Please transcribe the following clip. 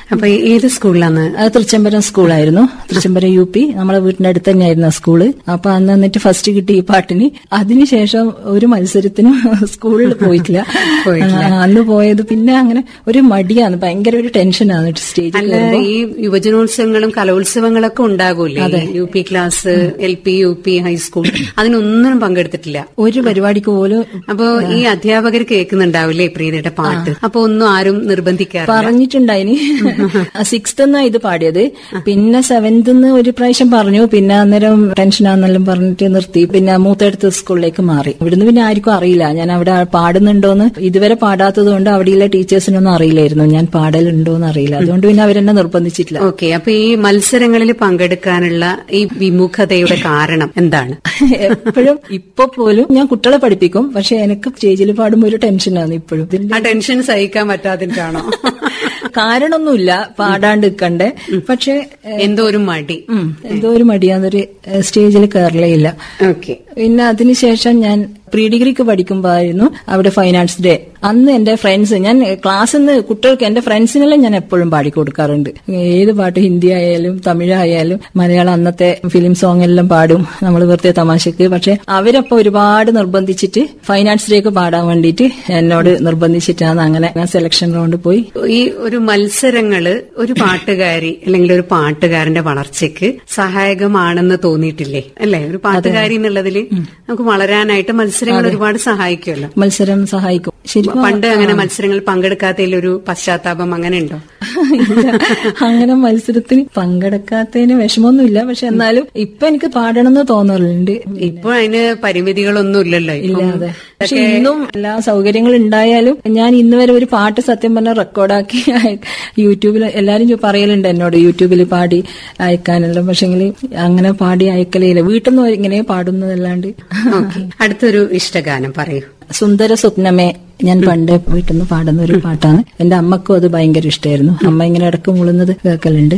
അപ്പൊ ഏത് സ്കൂളിലാണ് അത് തൃച്ചംബരം സ്കൂളായിരുന്നു തൃച്ചംബരം യു പി നമ്മളെ വീടിന്റെ അടുത്ത് തന്നെയായിരുന്നു ആ സ്കൂള് അപ്പൊ അന്ന് എന്നിട്ട് ഫസ്റ്റ് കിട്ടി ഈ പാട്ടിന് അതിനുശേഷം ഒരു മത്സരത്തിനും സ്കൂളിൽ പോയിട്ടില്ല പോയിട്ടില്ല. ആ, അന്ന് പോയത് പിന്നെ അങ്ങനെ ഒരു മടിയാണ് ഭയങ്കര ഒരു ടെൻഷനാണ് സ്റ്റേജിൽ അല്ല ഈ യുവജനോത്സവങ്ങളും കലോത്സവങ്ങളൊക്കെ ഉണ്ടാകൂലേ U P class L P U P high school അതിനൊന്നിനും പങ്കെടുത്തിട്ടില്ല ഒരു പരിപാടിക്ക് പോലും അപ്പൊ ഈ അധ്യാപകർ കേൾക്കുന്നുണ്ടാവില്ലേ പ്രീതിയുടെ പാട്ട് അപ്പൊ ഒന്നും ആരും നിർബന്ധിക്കാറില്ല പറഞ്ഞിട്ടുണ്ടായിനി സിക്സ്ത് എന്നാ ഇത് പാടിയത് പിന്നെ സെവൻത് ഒരു പ്രാവശ്യം പറഞ്ഞു പിന്നെ അന്നേരം ടെൻഷനാന്നെല്ലാം പറഞ്ഞിട്ട് നിർത്തി പിന്നെ മൂത്തടുത്ത സ്കൂളിലേക്ക് മാറി ഇവിടുന്ന് പിന്നെ ആർക്കും അറിയില്ല ഞാൻ അവിടെ പാടുന്നുണ്ടോന്ന് ഇതുവരെ പാടാത്തത് കൊണ്ട് അവിടെയുള്ള ടീച്ചേഴ്സിനൊന്നും അറിയില്ലായിരുന്നു ഞാൻ പാടലുണ്ടോന്ന് അറിയില്ല അതുകൊണ്ട് പിന്നെ അവരെന്നെ നിർബന്ധിച്ചിട്ടില്ല ഓക്കെ അപ്പൊ ഈ മത്സരങ്ങളിൽ പങ്കെടുക്കാനുള്ള ഈ വിമുഖതയുടെ കാരണം എന്താണ് എപ്പോഴും ഇപ്പൊ പോലും ഞാൻ കുട്ടികളെ പഠിപ്പിക്കും പക്ഷെ എനിക്ക് സ്റ്റേജിൽ പാടുമ്പോൾ ഒരു ടെൻഷനാണ് ഇപ്പോഴും ഇതിന്റെ ആ ടെൻഷൻ സഹിക്കാൻ പറ്റാതിട്ടാണോ കാരണമൊന്നുമില്ല പാടാണ്ട് നിൽക്കണ്ടേ പക്ഷെ എന്തോ ഒരു മടി ഉം, എന്തോ ഒരു മടിയാന്നൊരു സ്റ്റേജിൽ കയറലേ ഇല്ല ഓക്കെ പിന്നെ അതിനുശേഷം ഞാൻ പ്രീ ഡിഗ്രിക്ക് പഠിക്കുമ്പോഴായിരുന്നു അവിടെ ഫൈൻ ആർട്സ് ഡേ അന്ന് എന്റെ ഫ്രണ്ട്സ് ഞാൻ ക്ലാസ്സിൽ നിന്ന് കുട്ടികൾക്ക് എന്റെ ഫ്രണ്ട്സിനെല്ലാം ഞാൻ എപ്പോഴും പാടി കൊടുക്കാറുണ്ട് ഏത് പാട്ട് ഹിന്ദി ആയാലും തമിഴായാലും മലയാളം അന്നത്തെ ഫിലിം സോങ് എല്ലാം പാടും നമ്മൾ വെറുതെ തമാശക്ക് പക്ഷെ അവരപ്പോ ഒരുപാട് നിർബന്ധിച്ചിട്ട് ഫൈൻ ആർട്സ് ഡേക്ക് പാടാൻ വേണ്ടിയിട്ട് എന്നോട് നിർബന്ധിച്ചിട്ടാണ് അങ്ങനെ ഞാൻ സെലക്ഷൻ റൗണ്ട് പോയി ഈ ഒരു മത്സരങ്ങള് ഒരു പാട്ടുകാരി അല്ലെങ്കിൽ ഒരു പാട്ടുകാരന്റെ വളർച്ചയ്ക്ക് സഹായകമാണെന്ന് തോന്നിയിട്ടില്ലേ അല്ലെ ഒരു പാട്ടുകാരി എന്നുള്ളതിൽ നമുക്ക് വളരാനായിട്ട് മത്സരങ്ങൾ ഒരുപാട് സഹായിക്കുമല്ലോ മത്സരം സഹായിക്കും ശരിക്കും പണ്ട് അങ്ങനെ മത്സരങ്ങളിൽ പങ്കെടുക്കാത്തതിൽ ഒരു പശ്ചാത്താപം അങ്ങനെ ഉണ്ടോ ഇല്ല. അങ്ങനെ മത്സരത്തിന് പങ്കെടുക്കാത്തതിന് വിഷമമൊന്നുമില്ല പക്ഷെ എന്നാലും ഇപ്പൊ എനിക്ക് പാടണമെന്ന് തോന്നലുണ്ട് ഇപ്പൊ അതിന് പരിമിതികളൊന്നും ഇല്ലല്ലോ ഇപ്പം ഇല്ലാതെ പക്ഷെ ഇന്നും എല്ലാ സൗകര്യങ്ങളും ഉണ്ടായാലും ഞാൻ ഇന്ന് വരെ ഒരു പാട്ട് സത്യം പറഞ്ഞാൽ റെക്കോർഡാക്കി യൂട്യൂബിൽ എല്ലാരും ചോ- പറയലുണ്ട് എന്നോട് യൂട്യൂബിൽ പാടി അയക്കാനെല്ലാം പക്ഷെങ്കിൽ അങ്ങനെ പാടി അയക്കലേ ഇല്ല വീട്ടിൽ നിന്ന് ഇങ്ങനെ പാടുന്നതല്ലാണ്ട് ഓക്കെ അടുത്തൊരു ഇഷ്ടഗാനം പറയൂ സുന്ദര സ്വപ്നമേ ഞാൻ പണ്ട് വീട്ടിൽ നിന്ന് പാടുന്ന ഒരു പാട്ടാണ് എന്റെ അമ്മക്കും അത് ഭയങ്കര ഇഷ്ടമായിരുന്നു അമ്മ ഇങ്ങനെ ഇടക്ക് മുളുന്നത് കേൾക്കലുണ്ട്